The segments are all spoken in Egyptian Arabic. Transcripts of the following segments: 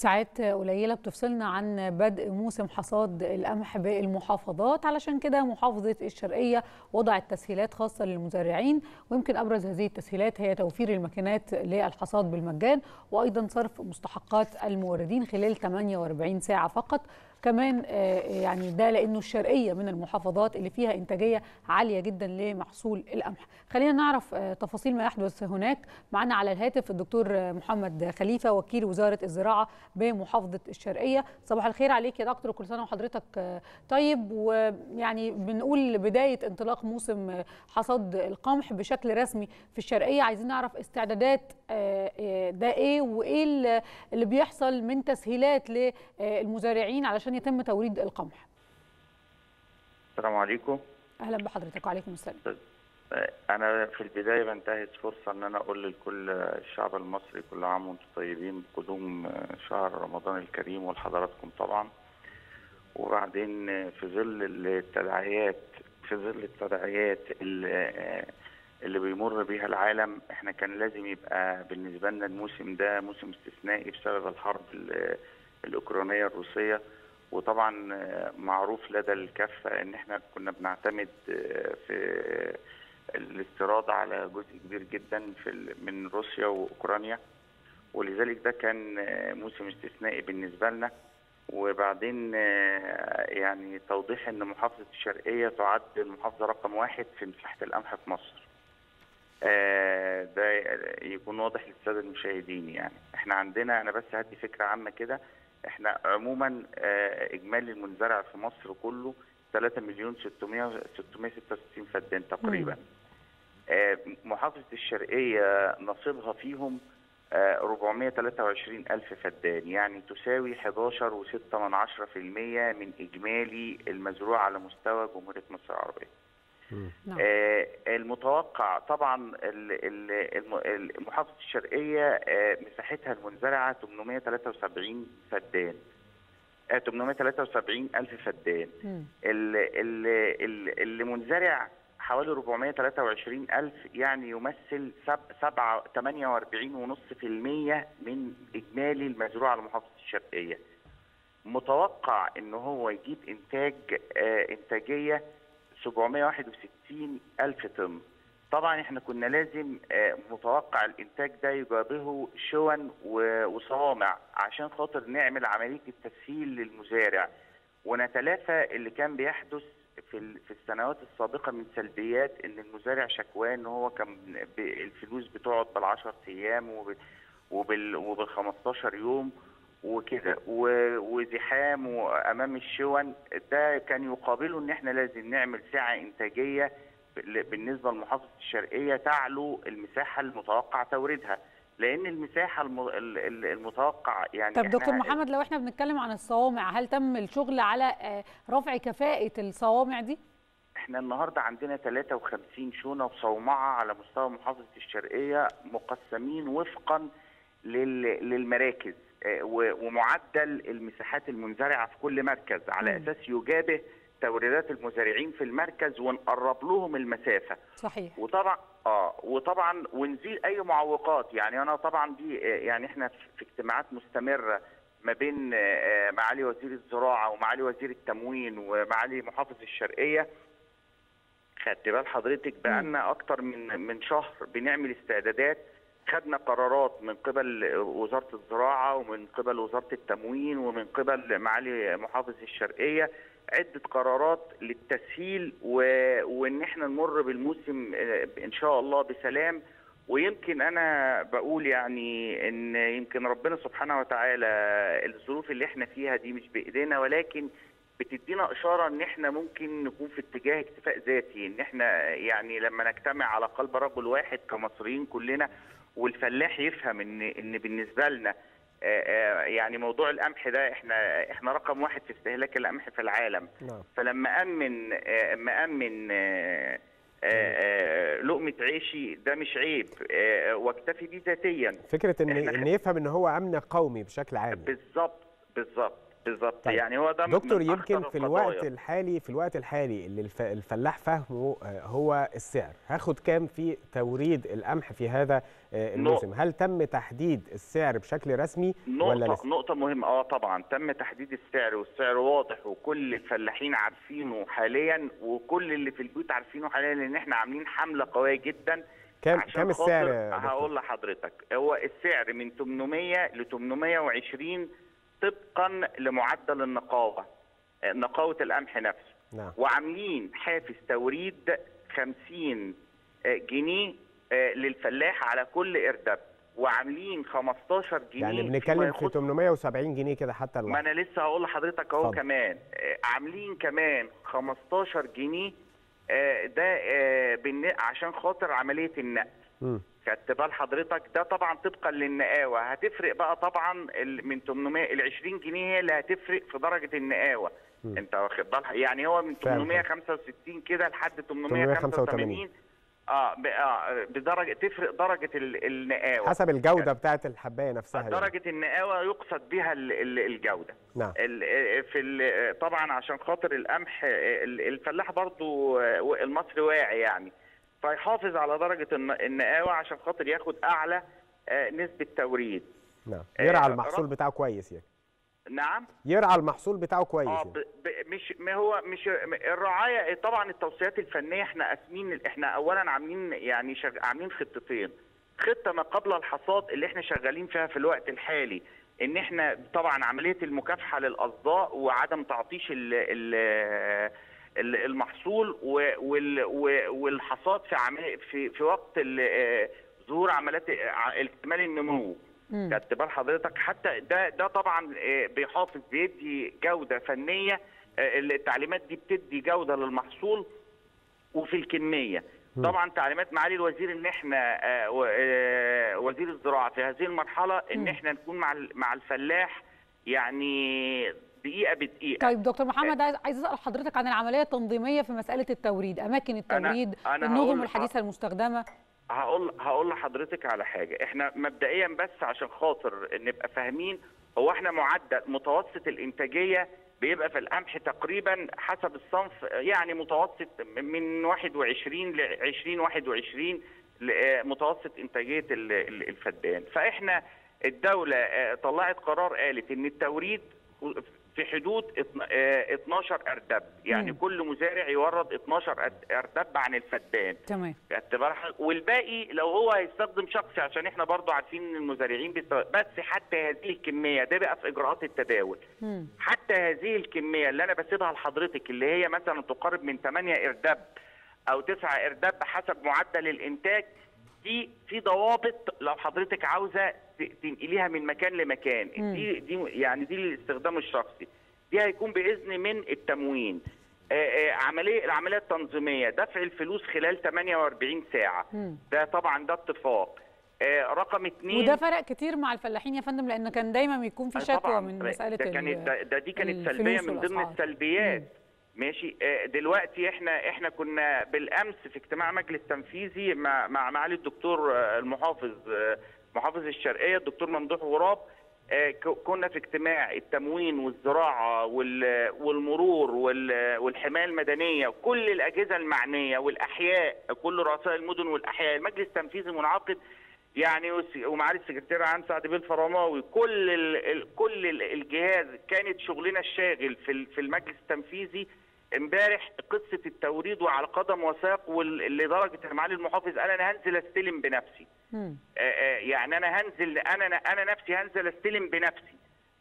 ساعات قليلة بتفصلنا عن بدء موسم حصاد القمح بالمحافظات علشان كده محافظة الشرقية وضعت تسهيلات خاصة للمزارعين ويمكن أبرز هذه التسهيلات هي توفير الماكينات للحصاد بالمجان وأيضا صرف مستحقات الموردين خلال 48 ساعة فقط كمان يعني ده لانه الشرقيه من المحافظات اللي فيها انتاجيه عاليه جدا لمحصول القمح. خلينا نعرف تفاصيل ما يحدث هناك معنا على الهاتف الدكتور محمد خليفه وكيل وزاره الزراعه بمحافظه الشرقيه. صباح الخير عليك يا دكتور كل سنه وحضرتك طيب ويعني بنقول بدايه انطلاق موسم حصاد القمح بشكل رسمي في الشرقيه عايزين نعرف استعدادات ده ايه وايه اللي بيحصل من تسهيلات للمزارعين علشان عشان يتم توريد القمح السلام عليكم اهلا بحضرتك وعليكم السلام انا في البدايه بنتهز فرصه ان انا اقول لكل الشعب المصري كل عام وانتم طيبين بقدوم شهر رمضان الكريم ولحضراتكم طبعا وبعدين في ظل التداعيات في ظل التداعيات اللي, اللي بيمر بيها العالم احنا كان لازم يبقى بالنسبه لنا الموسم ده موسم استثنائي بسبب الحرب الاوكرانيه الروسيه وطبعا معروف لدى الكافه ان احنا كنا بنعتمد في الاستيراد على جزء كبير جدا في من روسيا واوكرانيا ولذلك ده كان موسم استثنائي بالنسبه لنا وبعدين يعني توضيح ان محافظه الشرقيه تعد المحافظه رقم واحد في مساحه القمح في مصر. ده يكون واضح للساده المشاهدين يعني احنا عندنا انا بس هدي فكره عامه كده احنا عموما اجمالي المنزرع في مصر كله 3 مليون 600 666 فدان تقريبا محافظه الشرقيه نصيبها فيهم 423 ألف فدان يعني تساوي 11.6% من إجمالي المزروع على مستوى جمهورية مصر العربية. آه المتوقع طبعا محافظه الشرقيه آه مساحتها المنزرعه 873 فدان آه 873 الف فدان اللي منزرع حوالي 423 الف يعني يمثل 7 48.5% من اجمالي المزروع على محافظه الشرقيه متوقع ان هو يجيب انتاج انتاجيه 761 ألف طن طبعا احنا كنا لازم متوقع الانتاج ده يجابهه شون وصوامع عشان خاطر نعمل عمليه التسهيل للمزارع ونتلافى اللي كان بيحدث في في السنوات السابقه من سلبيات ان المزارع شكواه ان هو كان الفلوس بتقعد بال10 ايام وبال وبال 15 يوم وكده وزحام امام الشون ده كان يقابله ان احنا لازم نعمل سعه انتاجيه بالنسبه لمحافظه الشرقيه تعلو المساحه المتوقع توريدها لان المساحه المتوقع يعني طب دكتور محمد لو احنا بنتكلم عن الصوامع هل تم الشغل على رفع كفاءه الصوامع دي؟ احنا النهارده عندنا 53 شونه وصومعه على مستوى محافظه الشرقيه مقسمين وفقا للمراكز ومعدل المساحات المنزرعه في كل مركز على اساس يجابه توريدات المزارعين في المركز ونقرب لهم المسافه. صحيح. وطبعا اه وطبعا ونزيل اي معوقات يعني انا طبعا دي يعني احنا في اجتماعات مستمره ما بين معالي وزير الزراعه ومعالي وزير التموين ومعالي محافظ الشرقيه خدت بال حضرتك بقالنا اكتر من من شهر بنعمل استعدادات خدنا قرارات من قبل وزاره الزراعه ومن قبل وزاره التموين ومن قبل معالي محافظ الشرقيه عده قرارات للتسهيل و... وان احنا نمر بالموسم ان شاء الله بسلام ويمكن انا بقول يعني ان يمكن ربنا سبحانه وتعالى الظروف اللي احنا فيها دي مش بايدينا ولكن بتدينا اشاره ان احنا ممكن نكون في اتجاه اكتفاء ذاتي ان احنا يعني لما نجتمع على قلب رجل واحد كمصريين كلنا والفلاح يفهم ان ان بالنسبه لنا يعني موضوع القمح ده احنا احنا رقم واحد في استهلاك القمح في العالم نعم. فلما امن مامن لقمه عيشي ده مش عيب واكتفي بيه ذاتيا فكره ان ان يفهم ان هو امن قومي بشكل عام بالظبط بالظبط بالظبط طيب. يعني هو ده من دكتور أخطر يمكن في القضايا. الوقت الحالي في الوقت الحالي اللي الف- الفلاح فاهمه آه، هو السعر هاخد كام في توريد القمح في هذا آه، الموسم هل تم تحديد السعر بشكل رسمي ولا نقطة لسه نقطة مهمة اه طبعا تم تحديد السعر والسعر واضح وكل الفلاحين عارفينه حاليا وكل اللي في البيوت عارفينه حاليا لان احنا عاملين حملة قوية جدا كام عشان كام خاطر السعر يا هقول دكتور؟ لحضرتك هو السعر من 800 ل 820 طبقا لمعدل النقاوة آه، نقاوة القمح نفسه نعم وعاملين حافز توريد 50 جنيه آه، للفلاح على كل اردب وعاملين 15 جنيه يعني فيما بنتكلم في يخص- 870 جنيه كده حتى ما الواحد انا لسه هقول لحضرتك اهو اتفضل. كمان آه، عاملين كمان 15 جنيه آه، ده آه، بالن- عشان خاطر عمليه النقل مم. خدت بال حضرتك ده طبعا طبقا للنقاوه هتفرق بقى طبعا ال- من 800 ال 20 جنيه هي اللي هتفرق في درجه النقاوه مم. انت واخد بالك يعني هو من فاهم. 865 كده لحد 885. 885 اه ب- اه بدرجه تفرق درجه ال- النقاوه حسب الجودة بتاعت الحباية نفسها يعني. درجه النقاوه يقصد بها ال- ال- الجوده نعم ال- في ال- طبعا عشان خاطر القمح ال- الفلاح برضو المصري واعي يعني فيحافظ على درجه الن- النقاوه عشان خاطر ياخد اعلى آه، نسبه توريد نعم آه، يرعى المحصول رب- بتاعه كويس يعني نعم يرعى المحصول بتاعه كويس اه يعني. ب- ب- مش ما هو مش الرعايه طبعا التوصيات الفنيه احنا قاسمين احنا اولا عاملين يعني شغ... عاملين خطتين خطه ما قبل الحصاد اللي احنا شغالين فيها في الوقت الحالي ان احنا طبعا عمليه المكافحه للاصداء وعدم تعطيش ال... ال... ال- المحصول و- وال- و- والحصاد في عمل في في وقت ال- ظهور عمليات ع- اكتمال النمو مم. خدت بال حضرتك حتى ده ده طبعا آه، بيحافظ بيدي جوده فنيه آه، التعليمات دي بتدي جوده للمحصول وفي الكميه مم. طبعا تعليمات معالي الوزير ان احنا آه، و- آه، وزير الزراعه في هذه المرحله ان مم. احنا نكون مع ال- مع الفلاح يعني دقيقه بدقيقه طيب دكتور محمد عايز عايز اسال حضرتك عن العمليه التنظيميه في مساله التوريد اماكن التوريد أنا النظم هقول- الحديثه المستخدمه هقول هقول لحضرتك على حاجه احنا مبدئيا بس عشان خاطر نبقى فاهمين هو احنا معدل متوسط الانتاجيه بيبقى في القمح تقريبا حسب الصنف يعني متوسط من 21 ل 20 21 ل- متوسط انتاجيه ال- ال- الفدان فاحنا الدوله آه، طلعت قرار قالت ان التوريد في حدود اتنا- آه، 12 اردب يعني مم. كل مزارع يورد 12 أرد- اردب عن الفدان تمام خدت بالك حضرتك؟ والباقي لو هو هيستخدم شخصي عشان احنا برضو عارفين ان المزارعين بيست- بس حتى هذه الكميه ده بقى في اجراءات التداول مم. حتى هذه الكميه اللي انا بسيبها لحضرتك اللي هي مثلا تقارب من 8 ارداب او 9 ارداب حسب معدل الانتاج دي في ضوابط لو حضرتك عاوزه ت- تنقليها من مكان لمكان مم. دي دي يعني دي للاستخدام الشخصي دي هيكون باذن من التموين آه، آه، عمليه العمليه التنظيميه دفع الفلوس خلال 48 ساعه مم. ده طبعا ده اتفاق آه، رقم اثنين وده فرق كتير مع الفلاحين يا فندم لان كان دايما بيكون في آه شكوى طبعاً. من ده- مساله ده كانت ال- ده, ده دي كانت الفلوس سلبيه من ضمن والأسعار. السلبيات ماشي آه، دلوقتي احنا احنا كنا بالامس في اجتماع مجلس تنفيذي مع مع معالي الدكتور آه، المحافظ آه، محافظ الشرقيه الدكتور ممدوح غراب آه، ك- كنا في اجتماع التموين والزراعه وال- والمرور وال- والحمايه المدنيه وكل الاجهزه المعنيه والاحياء كل رؤساء المدن والاحياء المجلس التنفيذي منعقد يعني وس- ومعالي السكرتير عام سعد بيه الفرماوي كل ال ال كل ال الجهاز كانت شغلنا الشاغل في ال- في المجلس التنفيذي امبارح قصه التوريد وعلى قدم وساق وال- لدرجه ان معالي المحافظ قال انا هنزل استلم بنفسي مم. آه، آه، يعني انا هنزل انا انا نفسي هنزل استلم بنفسي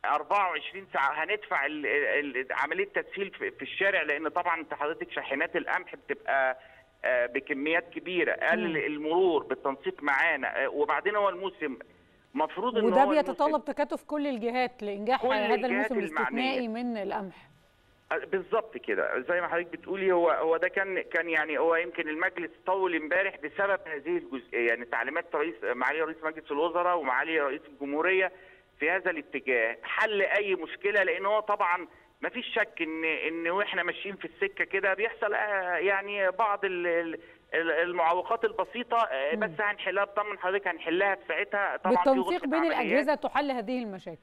24 ساعه هندفع ال- ال- عمليه تسهيل في في الشارع لان طبعا انت حضرتك شاحنات القمح بتبقى آه، بكميات كبيره قال مم. المرور بالتنسيق معانا آه، وبعدين هو الموسم مفروض ان وده هو الموسم- بيتطلب تكاتف كل الجهات لانجاح كل هذا الجهات الموسم المعنية. الاستثنائي من القمح بالظبط كده زي ما حضرتك بتقولي هو هو ده كان كان يعني هو يمكن المجلس طول امبارح بسبب هذه الجزئيه يعني تعليمات رئيس معالي رئيس مجلس الوزراء ومعالي رئيس الجمهوريه في هذا الاتجاه حل اي مشكله لان هو طبعا ما فيش شك ان ان واحنا ماشيين في السكه كده بيحصل آه، يعني بعض ال- ال- ال- المعوقات البسيطه آه، بس هنحلها بطمن حضرتك هنحلها في ساعتها طبعا في بالتنسيق غرفة بين عمليات. الاجهزه تحل هذه المشاكل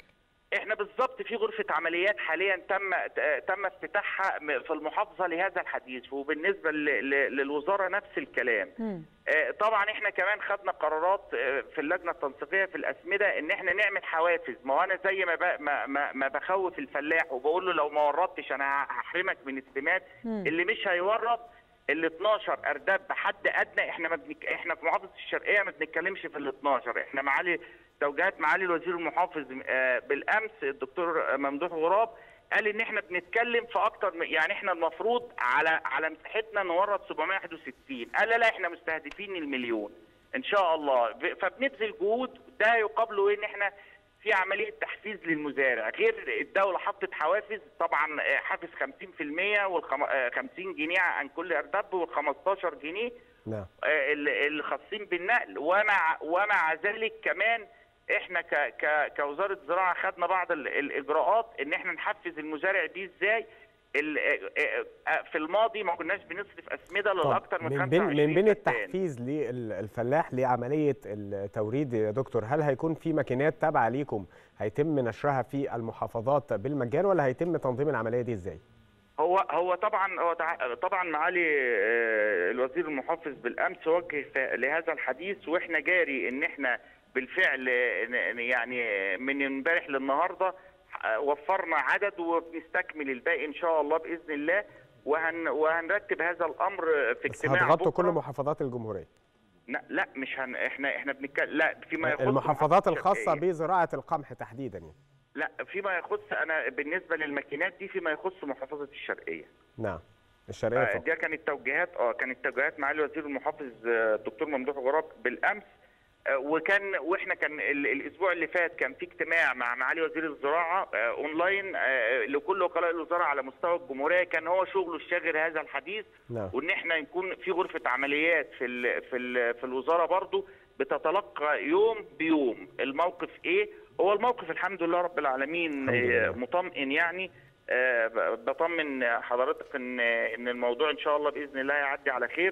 احنا بالظبط في غرفه عمليات حاليا تم تم افتتاحها في المحافظه لهذا الحديث وبالنسبه للوزاره نفس الكلام مم. طبعا احنا كمان خدنا قرارات في اللجنه التنسيقيه في الاسمده ان احنا نعمل حوافز ما هو انا زي ما ب- ما ما, ما بخوف الفلاح وبقول له لو ما وردتش انا هحرمك من السمات مم. اللي مش هيورد ال 12 ارداب بحد ادنى احنا ما بنك... احنا في محافظه الشرقيه ما بنتكلمش في ال 12 احنا معالي توجيهات معالي الوزير المحافظ آه، بالامس الدكتور ممدوح غراب قال ان احنا بنتكلم في اكتر من يعني احنا المفروض على على مساحتنا نورد 761 قال لا لا احنا مستهدفين المليون ان شاء الله ب- فبنبذل جهود ده يقابله ان احنا في عمليه تحفيز للمزارع غير الدوله حطت حوافز طبعا آه، حافز 50% وال 50 جنيه عن كل اردب وال 15 جنيه نعم آه، ال- الخاصين بالنقل ومع ومع ذلك كمان احنا ك ك كوزاره زراعه خدنا بعض ال- الاجراءات ان احنا نحفز المزارع دي ازاي ال- آه، آه، في الماضي ما كناش بنصرف اسمده طب لاكثر من من بين 25 من بين فدان. التحفيز للفلاح لعمليه التوريد يا دكتور هل هيكون في ماكينات تابعه ليكم هيتم نشرها في المحافظات بالمجان ولا هيتم تنظيم العمليه دي ازاي؟ هو هو طبعا هو تع- طبعا معالي آه، الوزير المحافظ بالامس وجه ف- لهذا الحديث واحنا جاري ان احنا بالفعل آه، ن- يعني من امبارح للنهارده آه، وفرنا عدد وبنستكمل الباقي ان شاء الله باذن الله وهن وهنرتب هذا الامر في بس اجتماع هتغطوا كل بكرة. محافظات الجمهوريه لا, لا مش هن احنا احنا بنتكلم لا فيما يخص المحافظات محافظة الخاصه الشرقية. بزراعه القمح تحديدا يعني. لا فيما يخص انا بالنسبه للماكينات دي فيما يخص محافظه الشرقيه نعم الشرقيه آه، فقط ده كانت توجيهات اه كانت توجيهات معالي الوزير المحافظ آه، الدكتور ممدوح غراب بالامس آه، وكان واحنا كان ال- الاسبوع اللي فات كان في اجتماع مع معالي وزير الزراعه آه، اونلاين آه، لكل وكلاء الوزاره على مستوى الجمهوريه كان هو شغله الشاغل هذا الحديث نعم وان احنا يكون في غرفه عمليات في ال في ال في الوزاره برضو بتتلقى يوم بيوم الموقف ايه هو الموقف الحمد لله رب العالمين الحمد لله. آه، مطمئن يعني آه، ب- بطمن حضرتك ان ان الموضوع ان شاء الله باذن الله يعدي على خير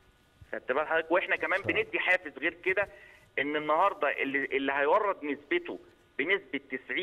خدت بال حضرتك واحنا كمان شاء الله. بندي حافز غير كده ان النهارده اللي, اللي هيورد نسبته بنسبه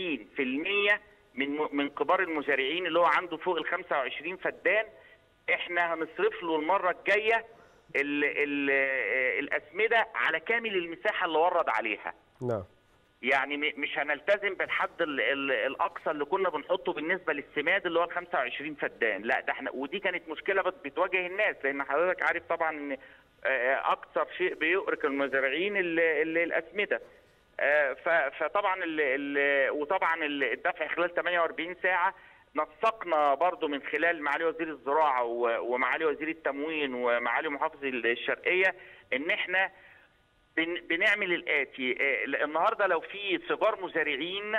90% من من كبار المزارعين اللي هو عنده فوق ال 25 فدان احنا هنصرف له المره الجايه ال ال الاسمده على كامل المساحه اللي ورد عليها نعم يعني م- مش هنلتزم بالحد ال ال الاقصى اللي كنا بنحطه بالنسبه للسماد اللي هو ال 25 فدان لا ده احنا ودي كانت مشكله بت- بتواجه الناس لان حضرتك عارف طبعا ان آه، اكثر شيء بيؤرق المزارعين ال- ال- الاسمده آه، ف- فطبعا ال ال وطبعا ال- الدفع خلال 48 ساعه نسقنا برضو من خلال معالي وزير الزراعه و- ومعالي وزير التموين ومعالي محافظ الشرقيه ان احنا بن- بنعمل الاتي آه، النهارده لو في صغار مزارعين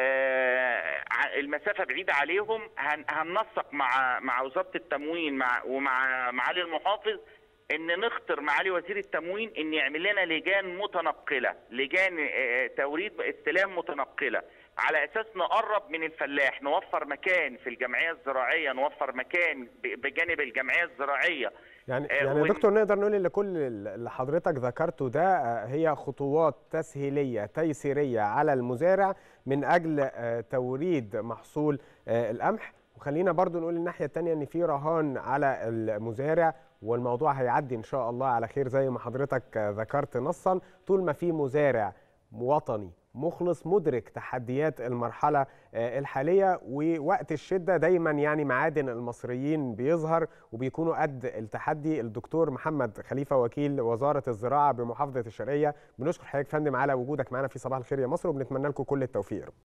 آه، ع- المسافه بعيده عليهم هن- هننسق مع مع وزاره التموين مع ومع معالي المحافظ ان نخطر معالي وزير التموين ان يعمل لنا لجان متنقله لجان آه، توريد استلام متنقله على اساس نقرب من الفلاح نوفر مكان في الجمعيه الزراعيه نوفر مكان ب- بجانب الجمعيه الزراعيه يعني آه، يعني يا وإن- دكتور نقدر نقول ان كل اللي حضرتك ذكرته ده آه، هي خطوات تسهيليه تيسيريه على المزارع من اجل آه، توريد محصول آه، القمح وخلينا برضو نقول الناحيه الثانيه ان في رهان على المزارع والموضوع هيعدي ان شاء الله على خير زي ما حضرتك آه، ذكرت نصا طول ما في مزارع وطني مخلص مدرك تحديات المرحلة آه، الحالية ووقت الشدة دايما يعني معادن المصريين بيظهر وبيكونوا قد التحدي الدكتور محمد خليفة وكيل وزارة الزراعة بمحافظة الشرقية بنشكر حضرتك فندم على وجودك معنا في صباح الخير يا مصر وبنتمنى لكم كل التوفيق